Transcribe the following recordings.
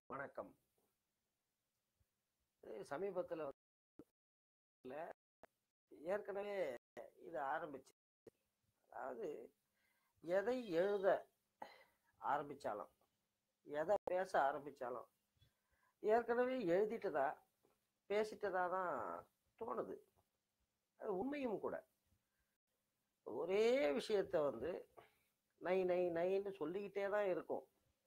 வணக்கம் இது சமீபத்துல வந்து ஏற்கனவே இது ஆரம்பிச்சு அதாவது எதை எழுத ஆரம்பிச்சாலும் எதை பேச ஆரம்பிச்சாலும் ஏற்கனவே எழுதிட்டதா பேசிட்டதா தான் தோணுது அது உண்மையும் கூட ஒரே விஷயத்த வந்து நை நை நைன்னு சொல்லிக்கிட்டே தான் இருக்கும்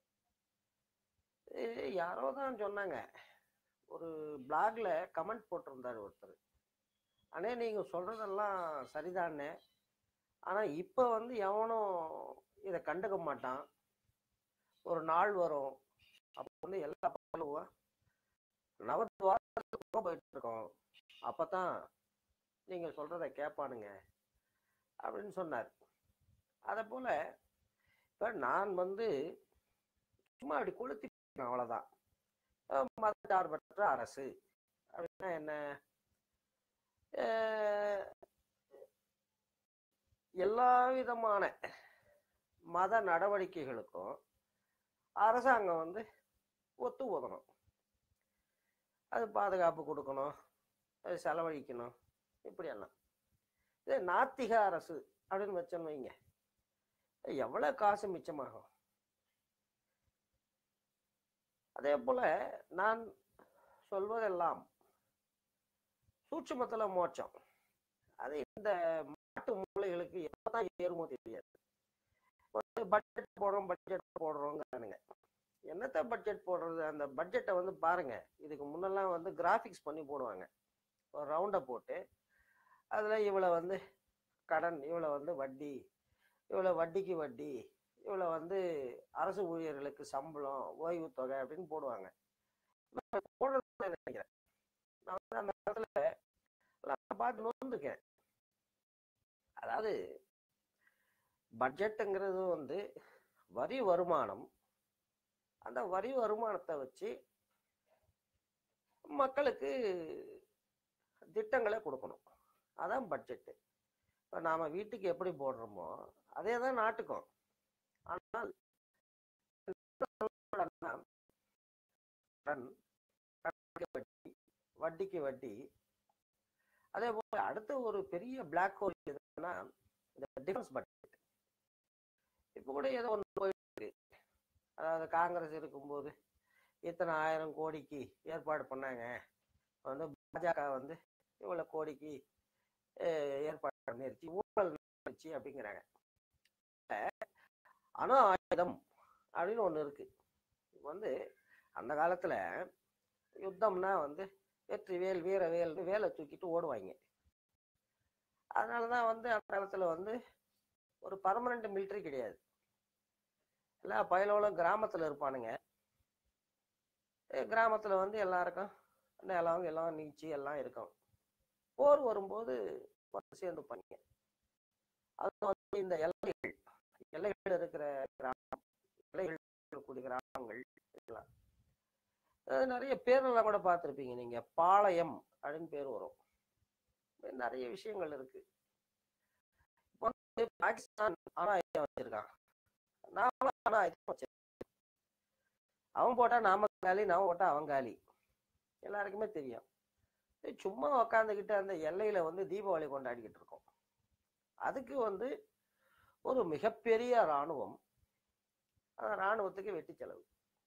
இது யாரோ தான் சொன்னாங்க ஒரு பிளாக்ல கமெண்ட் போட்டிருந்தாரு ஒருத்தர் அண்ணே நீங்க சொல்றதெல்லாம் சரிதானே ஆனா இப்ப வந்து எவனும் இதை கண்டுக்க மாட்டான் ஒரு நாள் வரும் அப்போ வந்து எல்லா பக்கம் நவத்து வாரத்துக்கு போயிட்டு இருக்கோம் அப்பதான் நீங்க சொல்றத கேட்பானுங்க அப்படின்னு சொன்னார் அதை போல இப்ப நான் வந்து சும்மா அப்படி கொளுத்தி அவ்வளவுதான் அஹ் மதச்சார்பற்ற அரசு அப்படின்னா என்ன அஹ் எல்லா விதமான மத நடவடிக்கைகளுக்கும் அரசாங்கம் வந்து ஒத்து ஊதணும் அது பாதுகாப்பு கொடுக்கணும் அது செலவழிக்கணும் இப்படியெல்லாம் இது நாத்திக அரசு அப்படின்னு வச்சோன்னு வைங்க எவ்வளவு காசு மிச்சமாகும் அதே போல நான் சொல்வதெல்லாம் சூட்சுமத்துல மோட்சம் அது இந்த மாட்டு மூளைகளுக்கு எப்பதான் ஏறுமோ தெரியாது பட்ஜெட் போடுறோம் பட்ஜெட் போடுறோங்கிறானுங்க என்னத்த பட்ஜெட் போடுறது அந்த பட்ஜெட்டை வந்து பாருங்க இதுக்கு முன்னெல்லாம் வந்து கிராஃபிக்ஸ் பண்ணி போடுவாங்க ஒரு ரவுண்டை போட்டு அதில் இவ்வளோ வந்து கடன் இவ்வளோ வந்து வட்டி இவ்வளோ வட்டிக்கு வட்டி இவ்வளோ வந்து அரசு ஊழியர்களுக்கு சம்பளம் ஓய்வு தொகை அப்படின்னு போடுவாங்க நான் போடுறது நினைக்கிறேன் நான் வந்து அந்த இடத்துல நான் பார்த்து நோந்துருக்கேன் அதாவது பட்ஜெட்டுங்கிறது வந்து வரி வருமானம் அந்த வரி வருமானத்தை வச்சு மக்களுக்கு திட்டங்களை கொடுக்கணும் அதான் பட்ஜெட்டு இப்போ நாம் வீட்டுக்கு எப்படி போடுறோமோ அதே தான் நாட்டுக்கும் ஆனால் கடன், கடனுக்கு வட்டி வட்டிக்கு வட்டி அதே போல அடுத்த ஒரு பெரிய பிளாக் ஹோல் எதுன்னா இந்த டிஃபென்ஸ் பட்ஜெட் இப்போ கூட ஏதோ ஒன்று போயிட்டு இருக்கு அதாவது காங்கிரஸ் இருக்கும்போது இத்தனை ஆயிரம் கோடிக்கு ஏற்பாடு பண்ணாங்க வந்து பாஜக வந்து இவ்வளோ கோடிக்கு அஹ், ஏற்பாடு பண்ணிருச்சு ஊழல் நடந்துச்சு அப்படிங்கிறாங்க அணு ஆயுதம் அப்படின்னு ஒன்று இருக்கு இப்ப வந்து அந்த காலத்துல யுத்தம்னா வந்து வெற்றி வேல் வீர வேல் வேலை தூக்கிட்டு ஓடுவாங்க அதனாலதான் வந்து அந்த காலத்துல வந்து ஒரு பர்மனண்ட் மிலிட்ரி கிடையாது எல்லா பயலோளும் கிராமத்துல இருப்பானுங்க அஹ் கிராமத்துல வந்து எல்லாருக்கும் நிலம் எல்லாம் நீச்சி எல்லாம் இருக்கும் போர் வரும்போது வந்து சேர்ந்துப்பாங்க அது வந்து இந்த எல்லைகள் எல்லைகள் இருக்கிற கிராமம் எல்லைகள் இருக்கக்கூடிய கிராமங்கள் இதெல்லாம் அஹ் நிறைய பேரெல்லாம் கூட பார்த்துருப்பீங்க நீங்க பாளையம் அப்படின்னு பேர் வரும் இது நிறைய விஷயங்கள் இருக்கு இப்போ வந்து பாகிஸ்தான் அணு ஆயுதம் வச்சிருக்கான் நாமளும் அணு ஆயுதம் வச்சிருக்கோம் அவன் போட்டா நாம காலி நாம போட்டா அவன் காலி எல்லாருக்குமே தெரியும் இது சும்மா உக்காந்துக்கிட்டு அந்த எல்லையில வந்து தீபாவளி கொண்டாடிக்கிட்டு இருக்கோம் அதுக்கு வந்து ஒரு மிகப்பெரிய இராணுவம் அந்த இராணுவத்துக்கு வெட்டி செலவு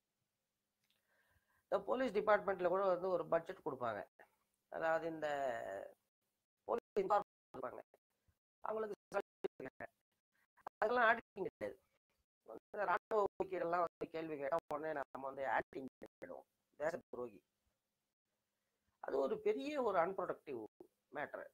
இந்த போலீஸ் டிபார்ட்மெண்ட்ல கூட வந்து ஒரு பட்ஜெட் கொடுப்பாங்க அதாவது இந்த போலீஸ் இருப்பாங்க அவங்களுக்கு salary அதெல்லாம் ஆடிட்டிங் கிடையாது வந்து ராணுவ ஒதுக்கீடெல்லாம் வந்து கேள்வி கேட்டா உடனே நம்ம வந்து ஆக்டிங் பண்ணிடுவோம் தேச துரோகி அது ஒரு பெரிய ஒரு அன்ப்ரொடக்டிவ் மேட்டர்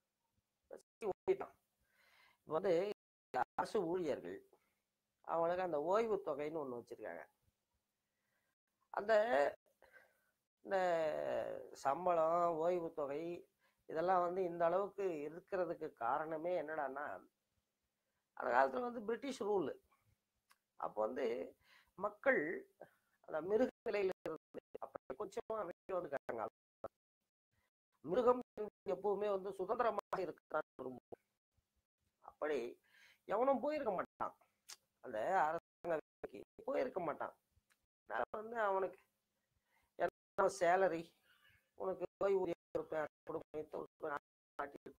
வந்து அரசு ஊழியர்கள் அவங்களுக்கு அந்த ஓய்வு தொகைன்னு ஒன்று வச்சிருக்காங்க அந்த இந்த சம்பளம் ஓய்வு தொகை இதெல்லாம் வந்து இந்த அளவுக்கு இருக்கிறதுக்கு காரணமே என்னடான்னா அந்த காலத்துல வந்து பிரிட்டிஷ் ரூல் அப்போ வந்து மக்கள் அந்த மிருக நிலையில இருந்து அப்ப கொஞ்சமா வெளியே வந்துட்டாங்க மிருகம் எப்பவுமே வந்து சுதந்திரமாக இருக்கதான் விரும்பும் அப்படி எவனும் போயிருக்க மாட்டான் அந்த அரசாங்க வேலைக்கு போயிருக்க மாட்டான் அதனால வந்து அவனுக்கு நம்ம சேலரி உனக்கு ஓய்வூதியம் கொடுப்பேன் கொடுப்பேன் கொடுப்பேன் ஆட்டிட்டு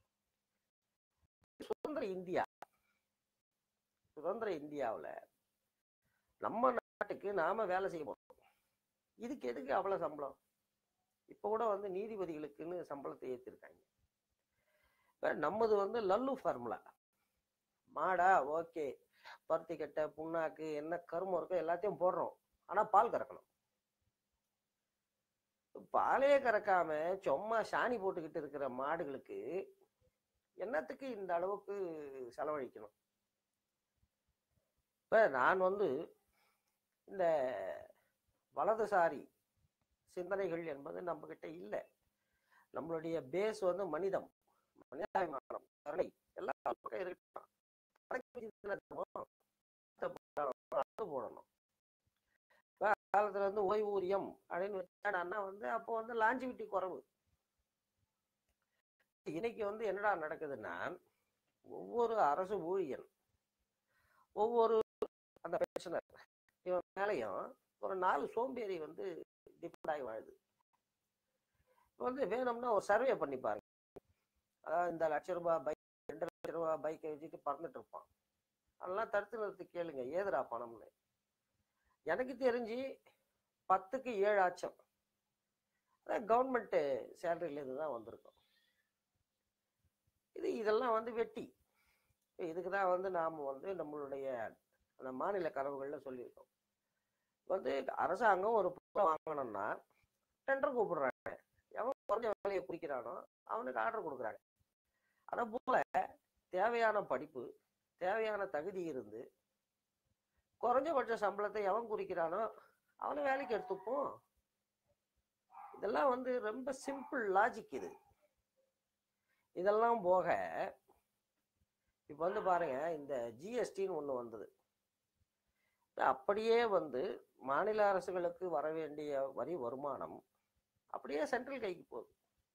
சுதந்திர இந்தியா சுதந்திர இந்தியாவுல நம்ம நாட்டுக்கு நாம வேலை செய்ய போறோம் இதுக்கு எதுக்கு அவ்வளவு சம்பளம் இப்ப கூட வந்து நீதிபதிகளுக்குன்னு சம்பளத்தை ஏத்திருக்காங்க இப்ப நம்மது வந்து லல்லு ஃபார்முலா மாடா ஓகே பருத்தி கட்டை புண்ணாக்கு என்ன கருமம் இருக்கோ எல்லாத்தையும் போடுறோம் ஆனா பால் கறக்கணும் பாலே கறக்காம சும்மா சாணி போட்டுக்கிட்டு இருக்கிற மாடுகளுக்கு என்னத்துக்கு இந்த அளவுக்கு செலவழிக்கணும் இப்ப நான் வந்து இந்த வலதுசாரி சிந்தனைகள் என்பது நம்ம கிட்ட இல்லை நம்மளுடைய பேஸ் வந்து மனிதம் மனிதாபிமானம் கருணை எல்லாம் நம்ம பக்கம் இருக்கட்டும். அடக்கி வச்சுட்டு இருக்கோம். அதை போடணும், அதை போடணும் இப்ப காலத்துல வந்து ஓய்வூதியம் அப்படின்னு வச்சாடான்னா வந்து அப்போ வந்து லாஞ்சிவிட்டி குறைவு இன்னைக்கு வந்து என்னடா நடக்குதுன்னா ஒவ்வொரு அரசு ஊழியர் ஒவ்வொரு அந்த பென்ஷனர் இவன் மேலையும் ஒரு நாலு சோம்பேறி வந்து டிபெண்ட் ஆகி வாழுது இப்ப வந்து வேணும்னா ஒரு சர்வே பண்ணி பாருங்க அதாவது இந்த லட்ச ரூபாய் பைக் ரெண்டு லட்ச ரூபாய் பைக்கை வச்சுட்டு பறந்துட்டு இருப்பான் அதெல்லாம் தடுத்து நிறுத்தி கேளுங்க ஏதுடா பணம்னு எனக்கு தெரிஞ்சு பத்துக்கு ஏழு ஆச்சம் கவர்மெண்ட் சேலரியிலேருந்து தான் வந்திருக்கும் இது இதெல்லாம் வந்து வெட்டி இதுக்கு தான் வந்து நாம் வந்து நம்மளுடைய அந்த மாநில கனவுகள்ல சொல்லியிருக்கோம் வந்து அரசாங்கம் ஒரு பொருளை வாங்கணும்னா டெண்டர் கூப்பிடுறாங்க எவன் குறைஞ்ச வேலையை குறிக்கிறானோ அவனுக்கு ஆர்டர் கொடுக்குறாங்க அதை போல தேவையான படிப்பு தேவையான தகுதி இருந்து குறைஞ்சபட்ச சம்பளத்தை எவன் குறிக்கிறானோ அவனை வேலைக்கு எடுத்துப்போம் இதெல்லாம் வந்து ரொம்ப சிம்பிள் லாஜிக் இது இதெல்லாம் போக இப்போ வந்து பாருங்க இந்த ஜிஎஸ்டின்னு ஒன்று வந்தது அப்படியே வந்து மாநில அரசுகளுக்கு வர வேண்டிய வரி வருமானம் அப்படியே சென்ட்ரல் கைக்கு போகுது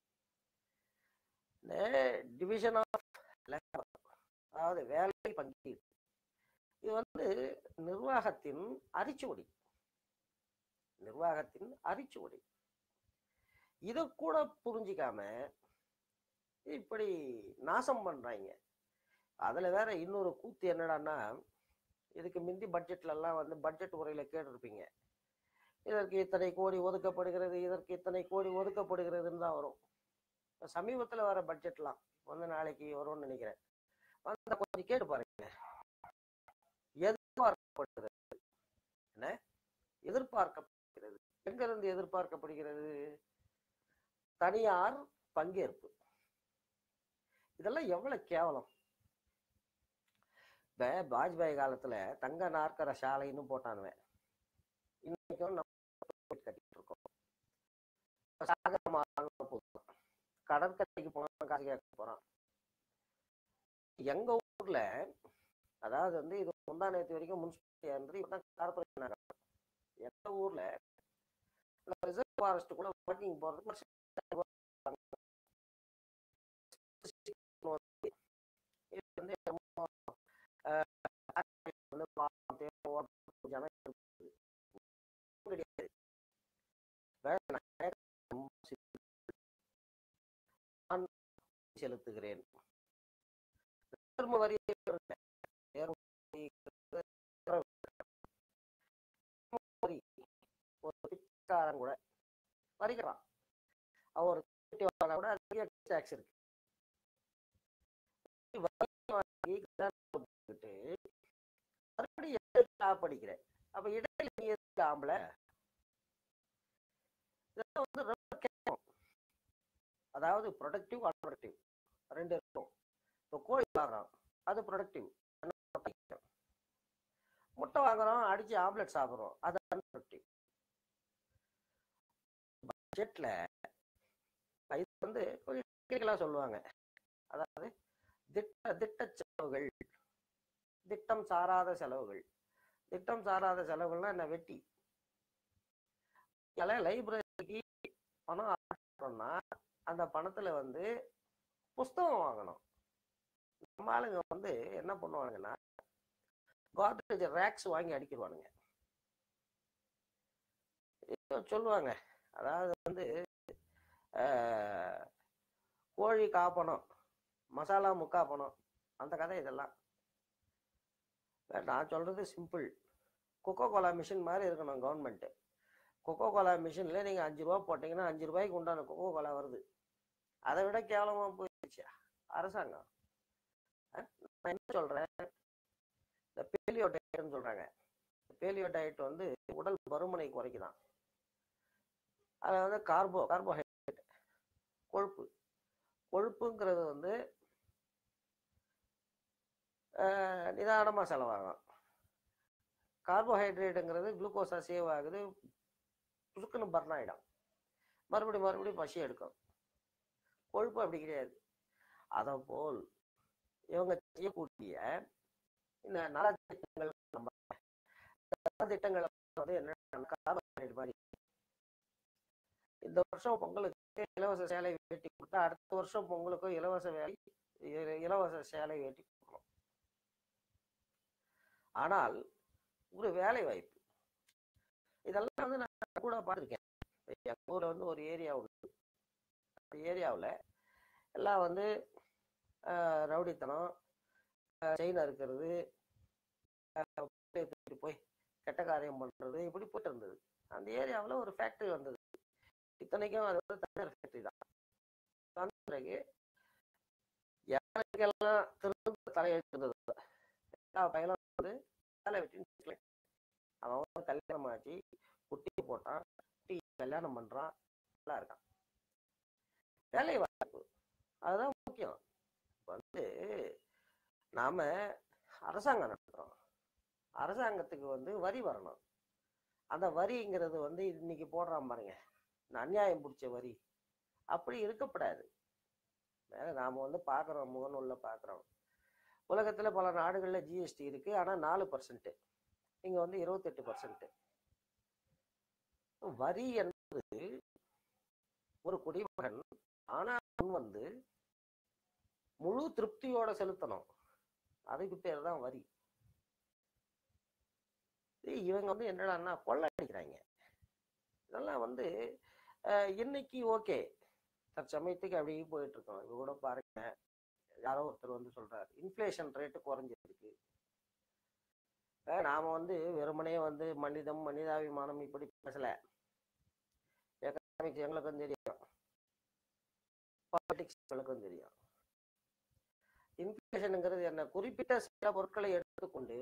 இந்த டிவிஷன் ஆஃப் லேபர் அதாவது வேலை பங்கீடு இது வந்து நிர்வாகத்தின் அரிச்சுவடி நிர்வாகத்தின் அரிச்சுவடி இதை கூட புரிஞ்சிக்காம இப்படி நாசம் பண்றாங்க அதுல வேற இன்னொரு கூத்து என்னடான்னா இதுக்கு முந்தி பட்ஜெட்ல எல்லாம் வந்து பட்ஜெட் உரையில கேட்டிருப்பீங்க இதற்கு இத்தனை கோடி ஒதுக்கப்படுகிறது இதற்கு இத்தனை கோடி ஒதுக்கப்படுகிறதுன்னு தான் வரும் இப்ப சமீபத்துல வர பட்ஜெட்லாம் வந்து நாளைக்கு வரும்னு நினைக்கிறேன் வந்து கொஞ்சம் கேட்டு பாருங்க எதிர்பார்க்கப்படுகிறது என்ன எதிர்பார்க்கப்படுகிறது எங்கிருந்து எதிர்பார்க்கப்படுகிறது தனியார் பங்கேற்பு இதெல்லாம் எவ்வளவு கேவலம் இப்ப வாஜ்பாய் காலத்துல தங்க நாற்கர சாலைன்னு போட்டானுவன் இன்னைக்கும் நம்ம கட்டிட்டு இருக்கோம் சாகரமான போதும் கடற்கரைக்கு போனா காசு கேட்க போறான் எங்க ஊர்ல அதாவது வந்து இது முந்தா நேற்று வரைக்கும் முன்சிபாலிட்டியா இருந்தது இப்பதான் கார்பரேஷன் ஆகணும் எங்க ஊர்ல ரிசர்வ் ஃபாரஸ்ட்டுக்குள்ள வாக்கிங் போறதுக்கு இது வந்து என்னமோ, அஹ், வந்து பாவம் தேவை, ஓட்டம் ஜனம் இருக்குது. கிடையாது. வேற நான் நான் செலுத்துகிறேன் தர்ம வரியை இல்லை. நேர்ம வரி. ஒரு பிச்சைக்காரன் கூட வரிக்கிறான் அவன் ஒரு குட்டி வாங்கினா கூட அதிக டேக்ஸ் இருக்கு வரி வாங்கி கடன் போட்டுக்கிட்டு மறுபடியும் எதுக்கு காப்படிக்கிற அப்ப இடையில நீ எதுக்கு ஆம்பளை இதெல்லாம் வந்து ரொம்ப கேட்கும் அதாவது ப்ரொடக்டிவ் அன்ப்ரொடக்டிவ் ரெண்டு இருக்கும் இப்போ கோழி வாங்குறோம் அது ப்ரொடக்டிவ் முட்டை வாங்குறோம் அடிச்சு ஆம்லெட் சாப்பிட்றோம் அது அன்ப்ரொடக்டிவ் பட்ஜெட்ல இது வந்து கொஞ்சம் டெக்னிக்கலா சொல்லுவாங்க அதாவது திட்ட திட்ட செலவுகள் திட்டம் சாராத செலவுகள் திட்டம் சாராத செலவுகள்னா என்ன வெட்டி லைப்ரரிக்கு பணம் ஆட்டோம்னா அந்த பணத்துல வந்து புஸ்தகம் வாங்கணும் நம்ம ஆளுங்க வந்து என்ன பண்ணுவாங்கன்னா கார்ட்ரேஜ் ரேக்ஸ் வாங்கி அடிக்கிடுவானுங்க இப்போ சொல்லுவாங்க அதாவது வந்து அஹ், கோழி காப்பணும் மசாலா முக்காப்பணும் அந்த கதை இதெல்லாம் நான் சொல்றது சிம்பிள் கொக்கோ கோலா மிஷின் மாதிரி இருக்கணும் கவர்மெண்ட்டு கொக்கோ கோலா மிஷினில் நீங்கள் அஞ்சு ரூபா போட்டிங்கன்னா அஞ்சு ரூபாய்க்கு உண்டான கொக்கோ கோலா வருது அதை விட கேவலமாக போயிடுச்சு அரசாங்கம் அஹ், நான் என்ன சொல்கிறேன் இந்த பேலியோ டயட்னு சொல்கிறாங்க பேலியோ டயட் வந்து உடல் பருமனை குறைக்குதான் அது வந்து கார்போ கார்போஹைட்ரேட் கொழுப்பு கொழுப்புங்கிறது வந்து நிதானமாக செலவாகும் கார்போஹைட்ரேட்டுங்கிறது குளுக்கோஸாக சேவ் ஆகுது புசுக்குன்னு பர்ன் ஆகிடும் மறுபடியும் மறுபடியும் பசி எடுக்கும் கொழுப்பு அப்படி கிடையாது அதை போல் இவங்க செய்யக்கூடிய இந்த நலத்திட்டங்கள் நம்ம நலத்திட்டங்கள் வந்து என்ன கார்போஹைட்ரேட் மாதிரி இந்த வருஷம் பொங்கலுக்கு இலவச சேலை வேட்டி கொடுத்தா அடுத்த வருஷம் பொங்கலுக்கு இலவச வேலை இ- இலவச சேலை வேட்டி கொடுக்கணும் ஆனால் ஒரு வேலை வாய்ப்பு இதெல்லாம் வந்து நான் கூட பார்த்துருக்கேன் எங்கள் ஊரில் வந்து ஒரு ஏரியா உண்டு அந்த ஏரியாவில் எல்லாம் வந்து ஆஹ், ரவுடித்தனம் செயின் அறுக்கிறது ஆஹ், தூக்கிட்டு போய் கெட்ட காரியம் பண்ணுறது இப்படி போயிட்டு இருந்தது அந்த ஏரியாவில் ஒரு ஃபேக்ட்ரி வந்தது இத்தனைக்கும் அது வந்து தனியார் ஃபேக்ட்ரி தான் வந்த பிறகு யாருக்கெல்லாம் திரும்ப தலையெழுத்து இருந்தது எல்லா பையனும் வந்து வேலை வெட்டி அவன் வந்து கல்யாணம் ஆச்சு குட்டி போட்டான் குட்டி கல்யாணம் பண்றான் நல்லா இருக்கான் வேலை வாய்ப்பு அதுதான் முக்கியம் இப்ப வந்து நாம அரசாங்கம் நடத்துறோம் அரசாங்கத்துக்கு வந்து வரி வரணும் அந்த வரிங்கிறது வந்து இன்னைக்கு போடுறான் பாருங்க இந்த அநியாயம் பிடிச்ச வரி அப்படி இருக்கப்படாது வேற நாம வந்து பார்க்குறோம் முகநூலில் பார்க்குறோம் உலகத்தில் பல நாடுகளில் ஜிஎஸ்டி இருக்கு ஆனால் நாலு பர்சன்ட் இங்கே வந்து இருபத்தெட்டு பர்சன்ட் வரி என்பது ஒரு குடிமகன் ஆனா அவன் வந்து முழு திருப்தியோட செலுத்தணும் அதுக்கு பேர் தான் வரி ஏய், இவங்க வந்து என்னடான்னா கொள்ளை அடிக்கிறாங்க இதெல்லாம் வந்து அஹ், இன்னைக்கு ஓகே தற்சமயத்துக்கு அப்படியே போயிட்டு இருக்கோம் இப்போ கூட பாருங்க யாரோ ஒருத்தர் வந்து சொல்றாரு இன்ஃப்ளேஷன் ரேட்டு குறைஞ்சிருக்கு அஹ், நாம வந்து வெறுமனே வந்து மனிதம் மனிதாபிமானம் இப்படி பேசல எக்கனாமிக்ஸ் எங்களுக்கும் தெரியும் பாலிடிக்ஸ் எங்களுக்கும் தெரியும் இன்ஃப்ளேஷனுங்கிறது என்ன குறிப்பிட்ட சில பொருட்களை எடுத்துக்கொண்டு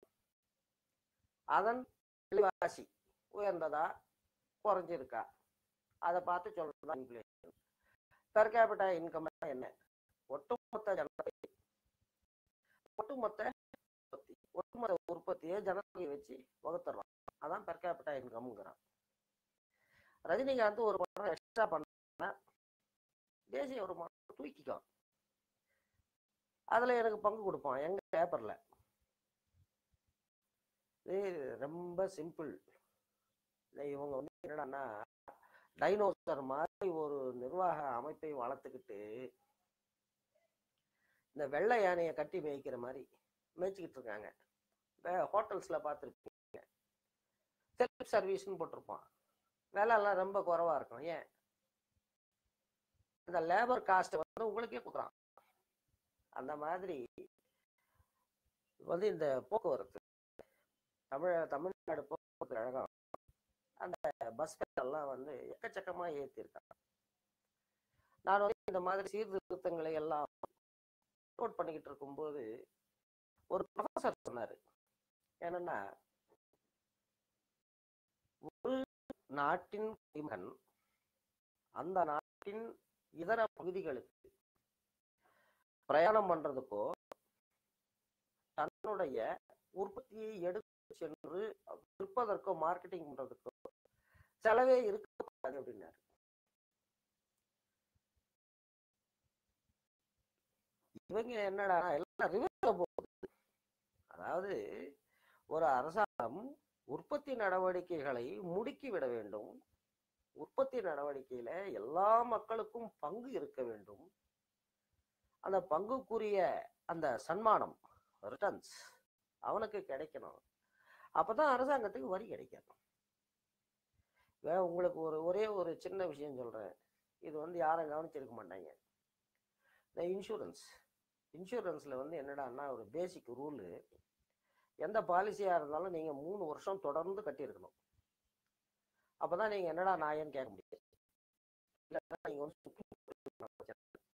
அதன் விலைவாசி உயர்ந்ததா குறைஞ்சிருக்கா அதை பார்த்து சொல்றது தான் இன்ஃப்ளேஷன் பெர் கேபிட்டா இன்கம் என்ன ஒட்டுமொத்த ஜனத்தொகை ஒட்டுமொத்த உற்பத்தி ஒட்டுமொத்த உற்பத்தியை ஜனத்தொகையை வச்சு வகுத்துறோம் அதான் பெர் கேபிட்டா இன்கம்ங்கிறான் ரஜினிகாந்த் ஒரு படம் எக்ஸ்ட்ரா பண்ணா தேசிய வருமானம் தூக்கிக்கும் அதுல எனக்கு பங்கு கொடுப்பான் எங்க பேப்பர்ல இது ரொம்ப சிம்பிள் இவங்க வந்து என்னடான்னா டைனோசர் மாதிரி ஒரு நிர்வாக அமைப்பை வளர்த்துக்கிட்டு இந்த வெள்ளை யானையை கட்டி மேய்க்கிற மாதிரி மேய்ச்சிக்கிட்டு இருக்காங்க ஹோட்டல்ஸ்ல பார்த்துருப்பீங்க செல்ஃப் சர்வீஸ்னு போட்டிருப்பான் வேலைலாம் ரொம்ப குறைவா இருக்கும் ஏன் இந்த லேபர் காஸ்ட் வந்து உங்களுக்கே கொடுக்குறான் அந்த மாதிரி வந்து இந்த போக்குவரத்து தமிழ தமிழ்நாடு போக்குவரத்து கழகம் அந்த பஸ் எல்லாம் வந்து எக்கச்சக்கமா ஏற்றிருக்காங்க நான் வந்து இந்த மாதிரி சீர்திருத்தங்களை எல்லாம் நோட் பண்ணிக்கிட்டு இருக்கும்போது ஒரு ப்ரொஃபசர் சொன்னாரு என்னன்னா ஒரு நாட்டின் குடிமகன் அந்த நாட்டின் இதர பகுதிகளுக்கு பிரயாணம் பண்றதுக்கோ தன்னுடைய உற்பத்தியை எடுத்து சென்று விற்பதற்கோ மார்க்கெட்டிங் பண்றதுக்கோ செலவே இருக்கக்கூடாது அப்படின்னாரு இவங்க என்னடா எல்லாம் ரிவர்ஸ்ல போகுது அதாவது ஒரு அரசாங்கம் உற்பத்தி நடவடிக்கைகளை முடுக்கி விட வேண்டும் உற்பத்தி நடவடிக்கையில எல்லா மக்களுக்கும் பங்கு இருக்க வேண்டும் அந்த பங்குக்குரிய அந்த சன்மானம் ரிட்டர்ன்ஸ் அவனுக்கு கிடைக்கணும் அப்பதான் அரசாங்கத்துக்கு வரி கிடைக்கும் வே உங்களுக்கு ஒரு ஒரே ஒரு சின்ன விஷயம் சொல்கிறேன் இது வந்து யாரும் கவனிச்சிருக்க மாட்டாங்க இந்த இன்சூரன்ஸ் இன்சூரன்ஸில் வந்து என்னடான்னா ஒரு பேசிக் ரூலு எந்த பாலிசியாக இருந்தாலும் நீங்கள் மூணு வருஷம் தொடர்ந்து கட்டியிருக்கணும் அப்போ தான் நீங்கள் என்னடா நாயன்னு கேட்க முடியும் இல்லைன்னா நீங்கள் வந்து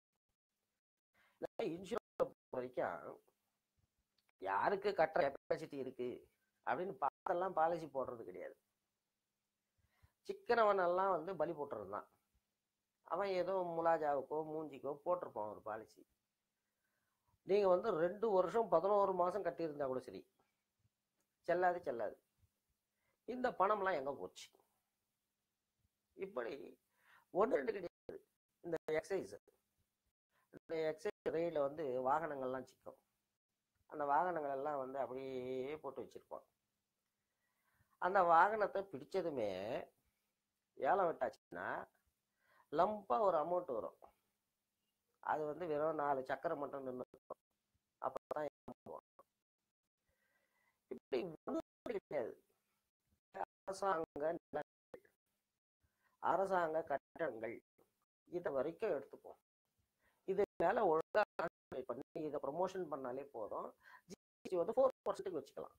இன்சூரன்ஸ் பொறுத்த வரைக்கும் யாருக்கு கட்டுற கெப்பாசிட்டி இருக்கு அப்படின்னு பார்த்தெல்லாம் பாலிசி போடுறது கிடையாது சிக்கனவன் எல்லாம் வந்து பலி போட்டுறது தான் அவன் ஏதோ முலாஜாவுக்கோ மூஞ்சிக்கோ போட்டிருப்பான் ஒரு பாலிசி நீங்க வந்து ரெண்டு வருஷம் பதினோரு மாசம் கட்டியிருந்தா கூட சரி செல்லாது செல்லாது இந்த பணம்லாம் எங்க போச்சு இப்படி ஒன்று ரெண்டு கிடையாது இந்த எக்ஸசைஸ் இந்த எக்ஸசைஸ் ரயில வந்து வாகனங்கள்லாம் சிக்கும் அந்த வாகனங்கள் எல்லாம் வந்து அப்படியே போட்டு வச்சிருப்பான் அந்த வாகனத்தை பிடிச்சதுமே ஏலம் விட்டாச்சுன்னா லம்பா ஒரு அமௌண்ட் வரும் அது வந்து வெறும் நாலு சக்கரம் மட்டும் நின்று இருக்கும் அப்பதான் ஏலம் போடும். இப்படி ஒண்ணும் கிடையாது அரசாங்க நிலங்கள், அரசாங்க கட்டடங்கள் இதை வரைக்கும் எடுத்துப்போம் இது மேல ஒழுங்கா concentrate பண்ணி இதை ப்ரொமோஷன் பண்ணாலே போதும் ஜிஎஸ்டி வந்து ஃபோர் பர்சன்ட்டுக்கு வச்சுக்கலாம்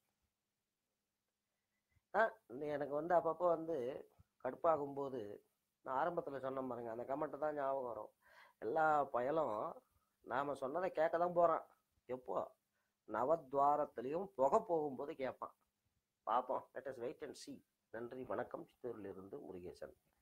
ஆ, இந்த எனக்கு வந்து அப்பப்போ வந்து கடுப்பாகும் போது நான் ஆரம்பத்தில் சொன்ன பாருங்க அந்த கமெண்ட் தான் ஞாபகம் வரும் எல்லா பயலும் நாம சொன்னதை கேட்க தான் போறான் எப்போ நவத்வாரத்திலையும் புகை போகும்போது கேட்பான் பார்ப்போம் let us wait and see நன்றி வணக்கம் சித்தூரிலிருந்து முருகேசன்